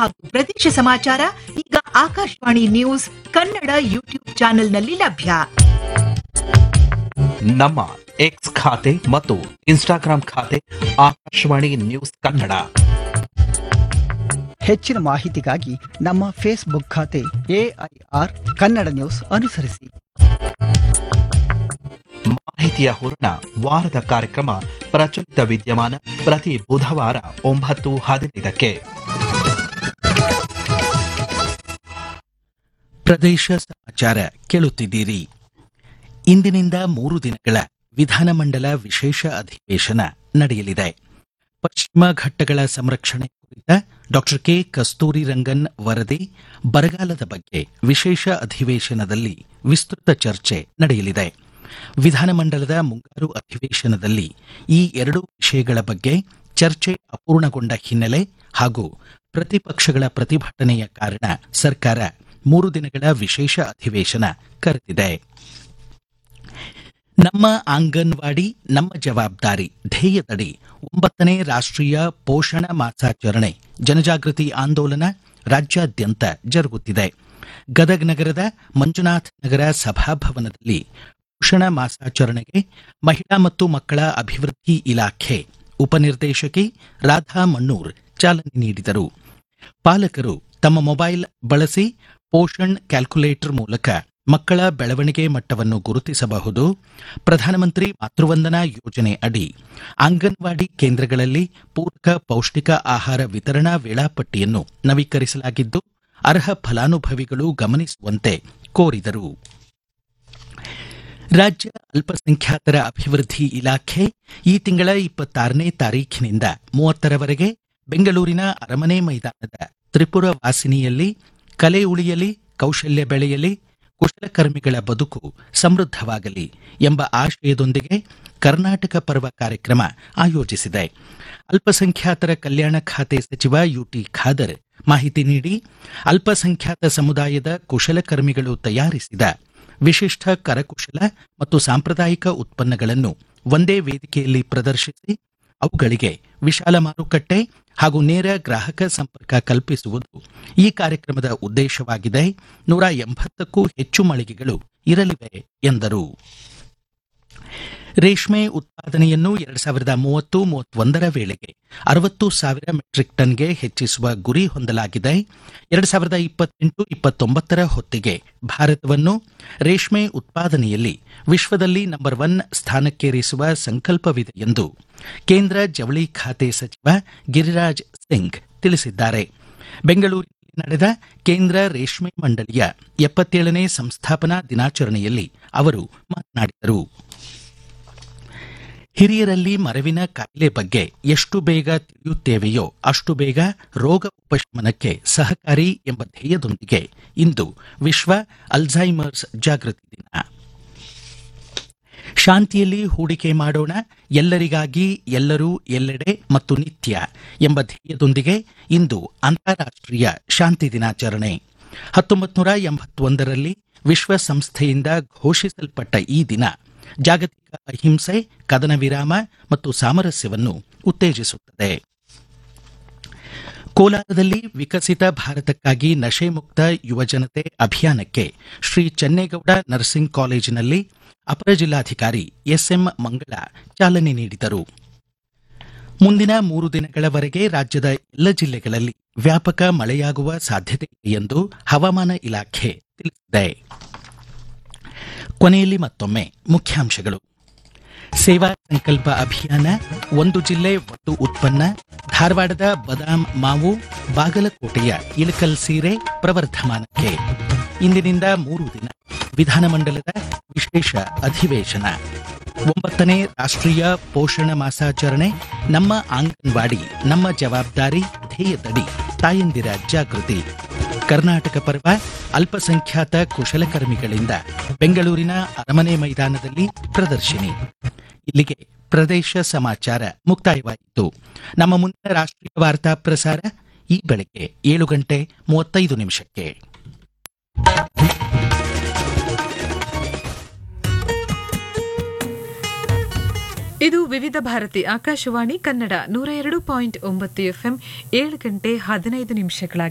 ಹಾಗೂ ಪ್ರದೇಶ ಸಮಾಚಾರ ಈಗ ಆಕಾಶವಾಣಿ ನ್ಯೂಸ್ ಕನ್ನಡ ಯೂಟ್ಯೂಬ್ ಚಾನೆಲ್ನಲ್ಲಿ ಲಭ್ಯ ನಮ್ಮ ಎಕ್ಸ್ ಖಾತೆ ಮತ್ತು ಇನ್ಸ್ಟಾಗ್ರಾಂ ಖಾತೆ ಆಕಾಶವಾಣಿ ನ್ಯೂಸ್ ಕನ್ನಡ ಹೆಚ್ಚಿನ ಮಾಹಿತಿಗಾಗಿ ನಮ್ಮ ಫೇಸ್ಬುಕ್ ಖಾತೆ ಎಐಆರ್ ಕನ್ನಡ ನ್ಯೂಸ್ ಅನುಸರಿಸಿ ಮಾಹಿತಿಯ ಹೂರಣ ವಾರದ ಕಾರ್ಯಕ್ರಮ ಪ್ರಚಲಿತ ವಿದ್ಯಮಾನ ಪ್ರತಿ ಬುಧವಾರ ಒಂಬತ್ತು ಹದಿನೈದಕ್ಕೆ ಪ್ರದೇಶ ಸಮಾಚಾರ ಕೇಳುತ್ತಿದ್ದೀರಿ ಇಂದಿನಿಂದ ಮೂರು ದಿನಗಳ ವಿಧಾನಮಂಡಲ ವಿಶೇಷ ಅಧಿವೇಶನ ನಡೆಯಲಿದೆ ಪಶ್ಚಿಮ ಘಟ್ಟಗಳ ಸಂರಕ್ಷಣೆ ಕುರಿತ ಡಾಕ್ಟರ್ ಕೆ ಕಸ್ತೂರಿ ರಂಗನ್ ವರದಿ ಬರಗಾಲದ ಬಗ್ಗೆ ವಿಶೇಷ ಅಧಿವೇಶನದಲ್ಲಿ ವಿಸ್ತೃತ ಚರ್ಚೆ ನಡೆಯಲಿದೆ ವಿಧಾನಮಂಡಲದ ಮುಂಗಾರು ಅಧಿವೇಶನದಲ್ಲಿ ಈ ಎರಡು ವಿಷಯಗಳ ಬಗ್ಗೆ ಚರ್ಚೆ ಅಪೂರ್ಣಗೊಂಡ ಹಿನ್ನೆಲೆ ಹಾಗೂ ಪ್ರತಿಪಕ್ಷಗಳ ಪ್ರತಿಭಟನೆಯ ಕಾರಣ ಸರ್ಕಾರ ಮೂರು ದಿನಗಳ ವಿಶೇಷ ಅಧಿವೇಶನ ಕರೆದಿದೆ ನಮ್ಮ ಆಂಗನ್ವಾಡಿ ನಮ್ಮ ಜವಾಬ್ದಾರಿ ಧ್ಯೇಯದಡಿ ಒಂಬತ್ತನೇ ರಾಷ್ಟ್ರೀಯ ಪೋಷಣ ಮಾಸಾಚರಣೆ ಜನಜಾಗೃತಿ ಆಂದೋಲನ ರಾಜ್ಯಾದ್ಯಂತ ಜರುಗುತ್ತಿದೆ ಗದಗ ನಗರದ ಮಂಜುನಾಥ್ ನಗರ ಸಭಾಭವನದಲ್ಲಿ ಪೋಷಣ ಮಾಸಾಚರಣೆಗೆ ಮಹಿಳಾ ಮತ್ತು ಮಕ್ಕಳ ಅಭಿವೃದ್ಧಿ ಇಲಾಖೆ ಉಪನಿರ್ದೇಶಕಿ ರಾಧಾ ಮಣ್ಣೂರ್ ಚಾಲನೆ ನೀಡಿದರು ಪಾಲಕರು ತಮ್ಮ ಮೊಬೈಲ್ ಬಳಸಿ ಪೋಷಣ್ ಕ್ಯಾಲ್ಕುಲೇಟರ್ ಮೂಲಕ ಮಕ್ಕಳ ಬೆಳವಣಿಗೆ ಮಟ್ಟವನ್ನು ಗುರುತಿಸಬಹುದು ಪ್ರಧಾನಮಂತ್ರಿ ಮಾತೃವಂದನಾ ಯೋಜನೆ ಅಡಿ ಅಂಗನವಾಡಿ ಕೇಂದ್ರಗಳಲ್ಲಿ ಪೂರಕ ಪೌಷ್ಟಿಕ ಆಹಾರ ವಿತರಣಾ ವೇಳಾಪಟ್ಟಿಯನ್ನು ನವೀಕರಿಸಲಾಗಿದ್ದು ಅರ್ಹ ಫಲಾನುಭವಿಗಳು ಗಮನಿಸುವಂತೆ ಕೋರಿದರು ರಾಜ್ಯ ಅಲ್ಪಸಂಖ್ಯಾತರ ಅಭಿವೃದ್ಧಿ ಇಲಾಖೆ ಈ ತಿಂಗಳ ಇಪ್ಪತ್ತಾರನೇ ತಾರೀಖಿನಿಂದ ಮೂವತ್ತರವರೆಗೆ ಬೆಂಗಳೂರಿನ ಅರಮನೆ ಮೈದಾನದ ತ್ರಿಪುರ ವಾಸಿನಿಯಲ್ಲಿ ಕಲೆ ಉಳಿಯಲಿ ಕೌಶಲ್ಯ ಬೆಳೆಯಲಿ ಕುಶಲಕರ್ಮಿಗಳ ಬದುಕು ಸಮೃದ್ಧವಾಗಲಿ ಎಂಬ ಆಶಯದೊಂದಿಗೆ ಕರ್ನಾಟಕ ಪರ್ವ ಕಾರ್ಯಕ್ರಮ ಆಯೋಜಿಸಿದೆ ಅಲ್ಪಸಂಖ್ಯಾತರ ಕಲ್ಯಾಣ ಖಾತೆ ಸಚಿವ ಯುಟಿ ಖಾದರ್ ಮಾಹಿತಿ ನೀಡಿ ಅಲ್ಪಸಂಖ್ಯಾತ ಸಮುದಾಯದ ಕುಶಲಕರ್ಮಿಗಳು ತಯಾರಿಸಿದ ವಿಶಿಷ್ಟ ಕರಕುಶಲ ಮತ್ತು ಸಾಂಪ್ರದಾಯಿಕ ಉತ್ಪನ್ನಗಳನ್ನು ಒಂದೇ ವೇದಿಕೆಯಲ್ಲಿ ಪ್ರದರ್ಶಿಸಿ ಅವುಗಳಿಗೆ ವಿಶಾಲ ಮಾರುಕಟ್ಟೆ ಹಾಗೂ ನೇರ ಗ್ರಾಹಕ ಸಂಪರ್ಕ ಕಲ್ಪಿಸುವುದು ಈ ಕಾರ್ಯಕ್ರಮದ ಉದ್ದೇಶವಾಗಿದೆ ನೂರ ಎಂಬತ್ತಕ್ಕೂ ಹೆಚ್ಚು ಮಳಿಗೆಗಳು ಇರಲಿವೆ ಎಂದರು ರೇಷ್ಮೆ ಉತ್ಪಾದನೆಯನ್ನು ಎರಡ್ ಸಾವಿರದ ಮೂವತ್ತು ಮೂವತ್ತೊಂದರ ವೇಳೆಗೆ ಅರವತ್ತು ಸಾವಿರ ಮೆಟ್ರಿಕ್ ಟನ್ಗೆ ಹೆಚ್ಚಿಸುವ ಗುರಿ ಹೊಂದಲಾಗಿದೆ ಎರಡ್ ಸಾವಿರದ ಇಪ್ಪತ್ತೆಂಟು ಇಪ್ಪತ್ತೊಂಬತ್ತರ ಹೊತ್ತಿಗೆ ಭಾರತವನ್ನು ರೇಷ್ಮೆ ಉತ್ಪಾದನೆಯಲ್ಲಿ ವಿಶ್ವದಲ್ಲಿ ನಂಬರ್ ಒನ್ ಸ್ಥಾನಕ್ಕೇರಿಸುವ ಸಂಕಲ್ಪವಿದೆ ಎಂದು ಕೇಂದ್ರ ಜವಳಿ ಖಾತೆ ಸಚಿವ ಗಿರಿರಾಜ್ ಸಿಂಗ್ ತಿಳಿಸಿದ್ದಾರೆ ಬೆಂಗಳೂರಿನಲ್ಲಿ ನಡೆದ ಕೇಂದ್ರ ರೇಷ್ಮೆ ಮಂಡಳಿಯ ಎಪ್ಪತ್ತೇಳನೇ ಸಂಸ್ಥಾಪನಾ ದಿನಾಚರಣೆಯಲ್ಲಿ ಅವರು ಮಾತನಾಡಿದರು ಹಿರಿಯರಲ್ಲಿ ಮರವಿನ ಕಾಯಿಲೆ ಬಗ್ಗೆ ಎಷ್ಟು ಬೇಗ ತಿಳಿಯುತ್ತೇವೆಯೋ ಅಷ್ಟು ಬೇಗ ರೋಗ ಉಪಶಮನಕ್ಕೆ ಸಹಕಾರಿ ಎಂಬ ಧ್ಯೇಯದೊಂದಿಗೆ ಇಂದು ವಿಶ್ವ ಅಲ್ಝೈಮರ್ಸ್ ಜಾಗೃತಿ ದಿನ ಶಾಂತಿಯಲ್ಲಿ ಹೂಡಿಕೆ ಮಾಡೋಣ ಎಲ್ಲರಿಗಾಗಿ ಎಲ್ಲರೂ ಎಲ್ಲೆಡೆ ಮತ್ತು ನಿತ್ಯ ಎಂಬ ಧ್ಯೇಯದೊಂದಿಗೆ ಇಂದು ಅಂತಾರಾಷ್ಟ್ರೀಯ ಶಾಂತಿ ದಿನಾಚರಣೆ ಹತ್ತೊಂಬತ್ತು ನೂರ ಎಂಬತ್ತೊಂದರಲ್ಲಿ ವಿಶ್ವಸಂಸ್ಥೆಯಿಂದ ಘೋಷಿಸಲ್ಪಟ್ಟ ಈ ದಿನ ಜಾಗತಿಕ ಅಹಿಂಸೆ ಕದನ ವಿರಾಮ ಮತ್ತು ಸಾಮರಸ್ಯವನ್ನು ಉತ್ತೇಜಿಸುತ್ತದೆ ಕೋಲಾರದಲ್ಲಿ ವಿಕಸಿತ ಭಾರತಕ್ಕಾಗಿ ನಶೆ ಮುಕ್ತ ಯುವಜನತೆ ಅಭಿಯಾನಕ್ಕೆ ಶ್ರೀ ಚೆನ್ನೇಗೌಡ ನರ್ಸಿಂಗ್ ಕಾಲೇಜಿನಲ್ಲಿ ಅಪರ ಜಿಲ್ಲಾಧಿಕಾರಿ ಎಸ್ಎಂ ಮಂಗಳ ಚಾಲನೆ ನೀಡಿದರು ಮುಂದಿನ ಮೂರು ದಿನಗಳವರೆಗೆ ರಾಜ್ಯದ ಎಲ್ಲ ಜಿಲ್ಲೆಗಳಲ್ಲಿ ವ್ಯಾಪಕ ಮಳೆಯಾಗುವ ಸಾಧ್ಯತೆ ಇದೆ ಎಂದು ಹವಾಮಾನ ಇಲಾಖೆ ತಿಳಿಸಿದೆ ಕೊನೆಯಲ್ಲಿ ಮತ್ತೊಮ್ಮೆ ಮುಖ್ಯಾಂಶಗಳು ಸೇವಾ ಸಂಕಲ್ಪ ಅಭಿಯಾನ ಒಂದು ಜಿಲ್ಲೆ ಒಂದು ಉತ್ಪನ್ನ ಧಾರವಾಡದ ಬದಾಮ್ ಮಾವು ಬಾಗಲಕೋಟೆಯ ಇಳಕಲ್ ಸೀರೆ ಪ್ರವರ್ಧಮಾನಕ್ಕೆ ಇಂದಿನಿಂದ ಮೂರು ದಿನ ವಿಧಾನಮಂಡಲದ ವಿಶೇಷ ಅಧಿವೇಶನ ಒಂಬತ್ತನೇ ರಾಷ್ಟ್ರೀಯ ಪೋಷಣ ಮಾಸಾಚರಣೆ ನಮ್ಮ ಅಂಗನವಾಡಿ ನಮ್ಮ ಜವಾಬ್ದಾರಿ ಧ್ಯೇಯದಡಿ ತಾಯಂದಿರ ಜಾಗೃತಿ ಕರ್ನಾಟಕ ಪರ್ವ ಅಲ್ಪಸಂಖ್ಯಾತ ಕುಶಲಕರ್ಮಿಗಳಿಂದ ಬೆಂಗಳೂರಿನ ಅರಮನೆ ಮೈದಾನದಲ್ಲಿ ಪ್ರದರ್ಶಿನಿ ಇಲ್ಲಿಗೆ ಪ್ರದೇಶ ಸಮಾಚಾರ ಮುಕ್ತಾಯವಾಯಿತು ನಮ್ಮ ಮುಂದಿನ ರಾಷ್ಟ್ರೀಯ ವಾರ್ತಾ ಪ್ರಸಾರ ಈ ಬೆಳಗ್ಗೆ ಏಳು ಗಂಟೆ ಮೂವತ್ತೈದು ನಿಮಿಷಕ್ಕೆ ಇದು ವಿವಿಧ ಭಾರತಿ ಆಕಾಶವಾಣಿ ಕನ್ನಡ ನೂರ ಎರಡು ಪಾಯಿಂಟ್ ಒಂಬತ್ತು ಎಫ್ಎಂ ಏಳು ಗಂಟೆ ಹದಿನೈದು ನಿಮಿಷಗಳ